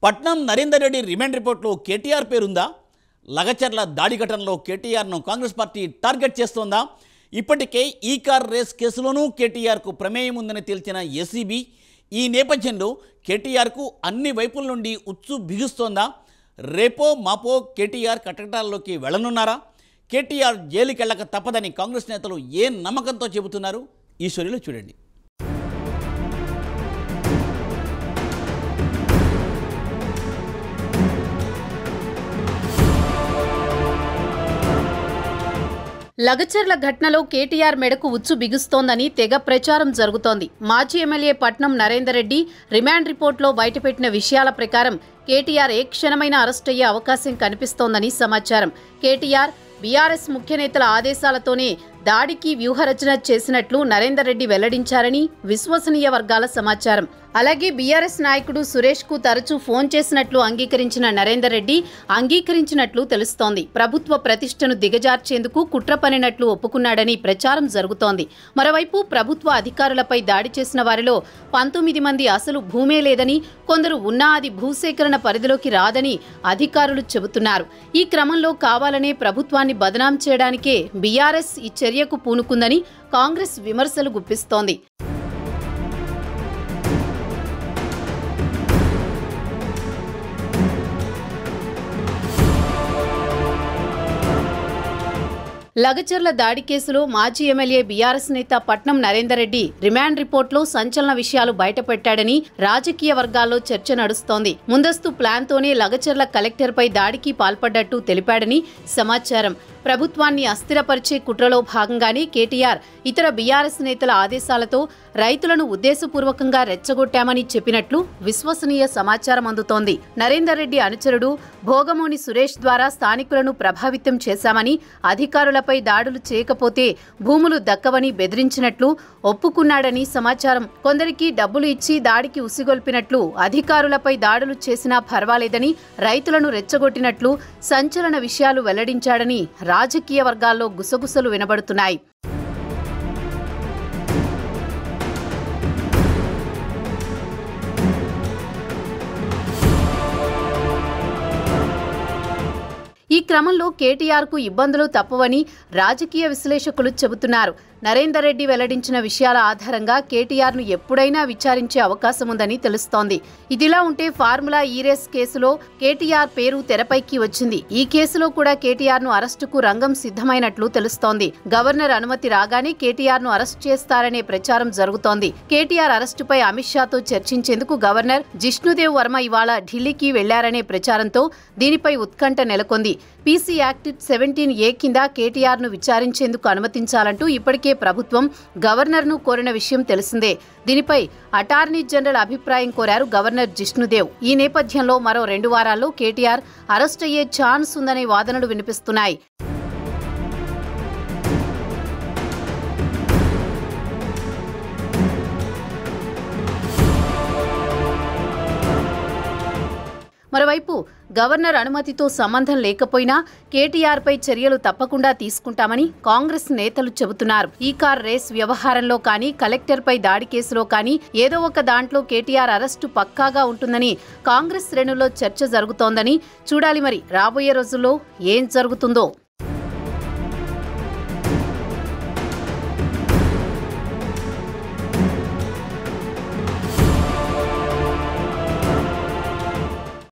పట్నం నరేందర్ రెడ్డి రిమాండ్ రిపోర్ట్లో కేటీఆర్ పేరుందా లగచర్ల దాడి ఘటనలో కేటీఆర్ను కాంగ్రెస్ పార్టీ టార్గెట్ చేస్తోందా ఇప్పటికే ఈ కార్ రేస్ కేసులోనూ కేటీఆర్కు ప్రమేయం ఉందని తేల్చిన ఎస్సీబీ ఈ నేపథ్యంలో కేటీఆర్కు అన్ని వైపుల నుండి ఉచ్చు బిగుస్తోందా రేపో మాపో కేటీఆర్ కటకటాల్లోకి వెళ్ళనున్నారా కేటీఆర్ జైలుకెళ్ళక తప్పదని కాంగ్రెస్ నేతలు ఏ నమ్మకంతో చెబుతున్నారు ఈ స్టోరీలో చూడండి లగచర్ల ఘటనలో కేటీఆర్ మెడకు ఉచ్చు బిగుస్తోందని తెగ ప్రచారం జరుగుతోంది మాజీ ఎమ్మెల్యే పట్నం నరేందర్ రెడ్డి రిమాండ్ రిపోర్ట్లో బయటపెట్టిన విషయాల ప్రకారం కేటీఆర్ ఏ క్షణమైనా అరెస్ట్ అయ్యే అవకాశం కనిపిస్తోందని సమాచారం కేటీఆర్ బీఆర్ఎస్ ముఖ్య నేతల ఆదేశాలతోనే దాడికి వ్యూహరచన చేసినట్లు నరేందర్ రెడ్డి వెల్లడించారని విశ్వసనీయ వర్గాల సమాచారం అలాగే బీఆర్ఎస్ నాయకుడు సురేష్ కు తరచూ ఫోన్ చేసినట్లు అంగీకరించిన నరేందర్ రెడ్డి అంగీకరించినట్లు తెలుస్తోంది ప్రభుత్వ ప్రతిష్టను దిగజార్చేందుకు కుట్ర పనినట్లు ఒప్పుకున్నాడని ప్రచారం జరుగుతోంది మరోవైపు ప్రభుత్వ అధికారులపై దాడి చేసిన వారిలో పంతొమ్మిది మంది అసలు భూమే లేదని కొందరు ఉన్నా అది భూసేకరణ పరిధిలోకి రాదని అధికారులు చెబుతున్నారు ఈ క్రమంలో కావాలనే ప్రభుత్వాన్ని బదనాం చేయడానికే బీఆర్ఎస్ ఈ చర్యకు పూనుకుందని కాంగ్రెస్ విమర్శలు గుప్పిస్తోంది లగచర్ల దాడి కేసులో మాజీ ఎమ్మెల్యే బీఆర్ఎస్ నేత పట్నం నరేందర్ రెడ్డి రిమాండ్ రిపోర్ట్లో సంచలన విషయాలు బయటపెట్టాడని రాజకీయ వర్గాల్లో చర్చ నడుస్తోంది ముందస్తు ప్లాన్తోనే లగచర్ల కలెక్టర్పై దాడికి పాల్పడ్డట్టు తెలిపాడని సమాచారం ప్రభుత్వాన్ని అస్థిరపరిచే కుట్రలో భాగంగానే కేటీఆర్ ఇతర బీఆర్ఎస్ నేతల ఆదేశాలతో రైతులను ఉద్దేశపూర్వకంగా రెచ్చగొట్టామని చెప్పినట్లు విశ్వసనీయ సమాచారం అందుతోంది నరేందర్ రెడ్డి అనుచరుడు భోగమోని సురేష్ ద్వారా స్థానికులను ప్రభావితం చేశామని అధికారులపై దాడులు చేయకపోతే భూములు దక్కవని బెదిరించినట్లు ఒప్పుకున్నాడని సమాచారం కొందరికి డబ్బులు ఇచ్చి దాడికి ఉసిగొల్పినట్లు అధికారులపై దాడులు చేసినా పర్వాలేదని రైతులను రెచ్చగొట్టినట్లు సంచలన విషయాలు వెల్లడించాడని రాజకీయ వర్గాల్లో గుసగుసలు వినబడుతున్నాయి ఈ క్రమంలో కేటీఆర్కు ఇబ్బందులు తప్పవని రాజకీయ విశ్లేషకులు చెబుతున్నారు నరేందర్ రెడ్డి వెల్లడించిన విషయాల ఆధారంగా కేటీఆర్ను ఎప్పుడైనా విచారించే అవకాశం ఉందని తెలుస్తోంది ఇదిలా ఉంటే ఫార్ములా ఈరేస్ కేసులో కేటీఆర్ పేరు తెరపైకి వచ్చింది ఈ కేసులో కూడా కేటీఆర్ను అరెస్టుకు రంగం సిద్ధమైనట్లు తెలుస్తోంది గవర్నర్ అనుమతి రాగానే కేటీఆర్ను అరెస్ట్ చేస్తారనే ప్రచారం జరుగుతోంది కేటీఆర్ అరెస్టుపై అమిత్ షాతో చర్చించేందుకు గవర్నర్ జిష్ణుదేవ్ వర్మ ఇవాళ ఢిల్లీకి వెళ్లారనే ప్రచారంతో దీనిపై ఉత్కంఠ నెలకొంది పీసీ యాక్ట్ సెవెంటీన్ ఏ కింద కేటీఆర్ను విచారించేందుకు అనుమతించాలంటూ ఇప్పటికే ప్రభుత్వం గవర్నర్ను కోరిన విషయం తెలిసిందే దీనిపై అటార్నీ జనరల్ అభిప్రాయం కోరారు గవర్నర్ జిష్ణుదేవ్ ఈ నేపథ్యంలో మరో రెండు వారాల్లో కేటీఆర్ అరెస్ట్ అయ్యే ఛాన్స్ ఉందనే వాదనలు వినిపిస్తున్నాయి మరోవైపు గవర్నర్ అనుమతితో సంబంధం లేకపోయినా కేటీఆర్పై చర్యలు తప్పకుండా తీసుకుంటామని కాంగ్రెస్ నేతలు చెబుతున్నారు ఈ కార్ రేస్ వ్యవహారంలో కానీ కలెక్టర్పై దాడి కేసులో కానీ ఏదో ఒక దాంట్లో కేటీఆర్ అరెస్టు పక్కాగా ఉంటుందని కాంగ్రెస్ శ్రేణుల్లో చర్చ జరుగుతోందని చూడాలి మరి రాబోయే రోజుల్లో ఏం జరుగుతుందో